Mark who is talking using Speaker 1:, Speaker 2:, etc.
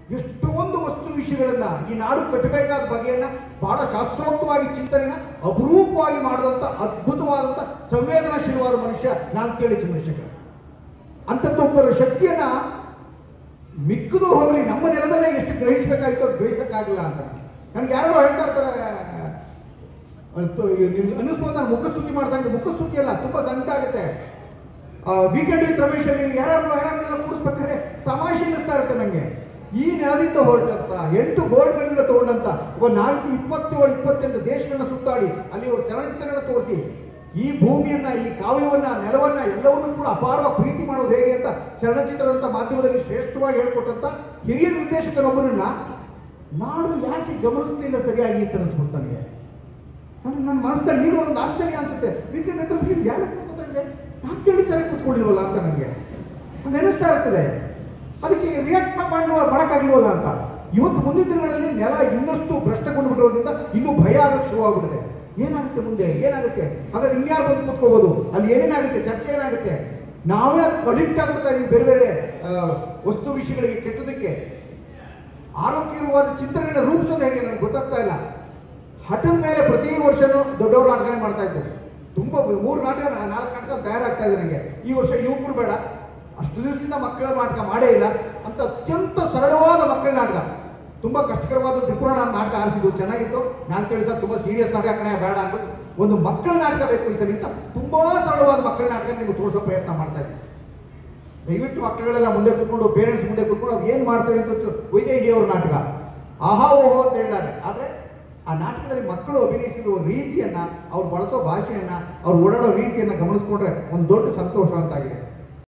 Speaker 1: ಎಷ್ಟೊಂದು ವಸ್ತು ವಿಷಯಗಳನ್ನ ಈ ನಾಡು ಕಟ್ಟಬೇಕಾದ ಬಗೆಯನ್ನ ಬಹಳ ಶಾಸ್ತ್ರೋಕ್ತವಾಗಿ ಚಿಂತನೆನ ಅಪರೂಪವಾಗಿ ಮಾಡಿದಂತ ಅದ್ಭುತವಾದಂತ ಸಂವೇದನಾಶೀಲವಾದ ಮನುಷ್ಯ ನಾನು ಕೇಳಿ ಚಂದ್ರಶೇಖರ್ ಅಂತದ್ದೊಬ್ಬರ ಶಕ್ತಿಯನ್ನ ಮಿಕ್ಕದು ಹೋಗಲಿ ನಮ್ಮ ನೆಲದಲ್ಲೇ ಎಷ್ಟು ಗ್ರಹಿಸಬೇಕಾಗಿತ್ತು ಅದು ಗ್ರಹಿಸಕ್ಕಾಗಿಲ್ಲ ಅಂತ ನನಗೆ ಯಾರೋ ಹೇಳ್ತಾ ಇರ್ತಾರೆ ಅನ್ನಿಸ್ಬೋದು ನಾನು ಮುಖಸ್ತುತಿ ಮಾಡ್ದಂಗೆ ಮುಖಸ್ತುತಿ ಅಲ್ಲ ತುಂಬಾ ಸಂಕಟ ಆಗುತ್ತೆ ವೀಕೆಂಡ್ ವಿತ್ ರಮೇಶ್ ಅಲ್ಲಿ ಯಾರು ಯಾರನ್ನೆಲ್ಲ ಕೂಡಿಸ್ಬೇಕಾದ್ರೆ ತಮಾಷೆ ಅನ್ನಿಸ್ತಾ ಇರುತ್ತೆ ನನಗೆ ಈ ನೆಲದಿಂದ ಹೊರಟಂತ ಎಂಟು ಗೋಲ್ಡ್ಗಳಿಂದ ತಗೊಂಡಂತ ಒಬ್ಬ ನಾಲ್ಕು ಇಪ್ಪತ್ತೇಳು ಇಪ್ಪತ್ತೆಂಟು ದೇಶಗಳನ್ನ ಸುತ್ತಾಡಿ ಅಲ್ಲಿ ಅವ್ರ ಚಲನಚಿತ್ರಗಳನ್ನ ತೋರಿಸಿ ಈ ಭೂಮಿಯನ್ನ ಈ ಕಾವ್ಯವನ್ನ ನೆಲವನ್ನ ಎಲ್ಲವನ್ನೂ ಕೂಡ ಅಪಾರವಾಗಿ ಪ್ರೀತಿ ಮಾಡೋದು ಹೇಗೆ ಅಂತ ಚಲನಚಿತ್ರದ ಮಾಧ್ಯಮದಲ್ಲಿ ಶ್ರೇಷ್ಠವಾಗಿ ಹೇಳ್ಕೊಟ್ಟಂತ ಹಿರಿಯ ನಿರ್ದೇಶಕನೊಬ್ಬನನ್ನ ನಾಡು ಯಾಕೆ ಗಮನಿಸ್ತಿಲ್ಲ ಸರಿಯಾಗಿ ಅಂತ ಅನಿಸ್ಬಿಡ್ತು ನನಗೆ ನನಗೆ ನನ್ನ ಮನಸ್ಸಲ್ಲಿ ನೀರು ಒಂದು ಆಶ್ಚರ್ಯ ಅನ್ಸುತ್ತೆ ವೀಕೆಂಡ್ ಹತ್ರ ಫೀಲ್ ಯಾರು ಕೂತ್ಕೊಂಡ್ರೆ ಯಾಕೆ ಕೇಳಿ ಸರಿ ಕೂತ್ಕೊಂಡಿಲ್ವಲ್ಲ ಅಂತ ನನಗೆ ಹಂಗೆ ಅನಿಸ್ತಾ ಇರ್ತದೆ ಅದಕ್ಕೆ ರಿಯಾಕ್ಟ್ ಮಾಡುವ ಮಾಡೋಕ್ಕಾಗಿಲ್ವಲ್ಲ ಅಂತ ಇವತ್ತು ಮುಂದಿನ ದಿನಗಳಲ್ಲಿ ನೆಲ ಇನ್ನಷ್ಟು ಭ್ರಷ್ಟಗೊಂಡು ಬಿಟ್ಟಿರೋದ್ರಿಂದ ಇನ್ನೂ ಭಯ ಆಗಕ್ಕೆ ಶುರುವಾಗ್ಬಿಟ್ಟಿದೆ ಏನಾಗುತ್ತೆ ಮುಂದೆ ಏನಾಗುತ್ತೆ ಹಾಗಾದ್ರೆ ಇನ್ಯಾರು ಬಂದು ಕೂತ್ಕೋಬಹುದು ಅಲ್ಲಿ ಏನೇನಾಗುತ್ತೆ ಚರ್ಚೆ ಏನಾಗುತ್ತೆ ನಾವೇ ಅದಕ್ಕೆ ಅಡಿಕ್ಟ್ ಆಗ್ಬಿಡ್ತಾ ಇದೀವಿ ಬೇರೆ ಬೇರೆ ಆ, ವಸ್ತು ವಿಷಯಗಳಿಗೆ ಕೆಟ್ಟದಕ್ಕೆ ಆರೋಗ್ಯವಾದ ಚಿಂತನೆಗಳನ್ನ ರೂಪಿಸೋದು ಹೇಗೆ ನನಗೆ ಗೊತ್ತಾಗ್ತಾ ಇಲ್ಲ ಹಠದ ಮೇಲೆ ಪ್ರತಿ ವರ್ಷನೂ ದೊಡ್ಡವರು ನಾಟಕನೇ ಮಾಡ್ತಾ ಇದ್ರು ತುಂಬ ಮೂರು ನಾಟಕ ನಾ- ನಾಲ್ಕು ನಾಟಕ ತಯಾರಾಗ್ತಾ ಇದೆ ನನಗೆ ಈ ವರ್ಷ ಯುವಕರು ಬೇಡ ಅಷ್ಟು ದಿವಸದಿಂದ ಮಕ್ಕಳ ನಾಟಕ ಮಾಡೇ ಇಲ್ಲ ಅಂತ ಅತ್ಯಂತ ಸರಳವಾದ ಮಕ್ಕಳ ನಾಟಕ ತುಂಬಾ ಕಷ್ಟಕರವಾದ ತ್ರಿಪುರಾಣ ನಾಟಕ ಆರಿಸಿದ್ದು ಚೆನ್ನಾಗಿತ್ತು ನಾನು ಕೇಳಿದ ತುಂಬಾ ಸೀರಿಯಸ್ ನಾಟಕ ಕಣೆ ಬೇಡ ಅಂದ್ಬಿಟ್ಟು ಒಂದು ಮಕ್ಕಳ ನಾಟಕ ಬೇಕು ಈ ಸರಿ ಅಂತ ತುಂಬಾ ಸರಳವಾದ ಮಕ್ಕಳ ನಾಟಕ ನೀವು ತೋರಿಸೋ ಪ್ರಯತ್ನ ಮಾಡ್ತಾ ಇದ್ದೀನಿ ದಯವಿಟ್ಟು ಮಕ್ಕಳೆಲ್ಲ ಮುಂದೆ ಕೂತ್ಕೊಂಡು ಪೇರೆಂಟ್ಸ್ ಮುಂದೆ ಕೂತ್ಕೊಂಡು ಅವ್ರು ಏನು ಮಾಡ್ತಾರೆ ಅಂತ ಚು- ವೈದೇಹಿ ಅವ್ರ ನಾಟಕ ಆಹಾ ಓಹೋ ಅಂತ ಹೇಳಿದ್ದಾರೆ ಆದರೆ ಆ ನಾಟಕದಲ್ಲಿ ಮಕ್ಕಳು ಅಭಿನಯಿಸಿದ ರೀತಿಯನ್ನ ಅವ್ರು ಬಳಸೋ ಭಾಷೆಯನ್ನ ಅವ್ರು ಓಡಾಡೋ ರೀತಿಯನ್ನ ಗಮನಿಸ್ಕೊಂಡ್ರೆ ಒಂದು ದೊಡ್ಡ ಸಂತೋಷ ಅಂತಾಗಿದೆ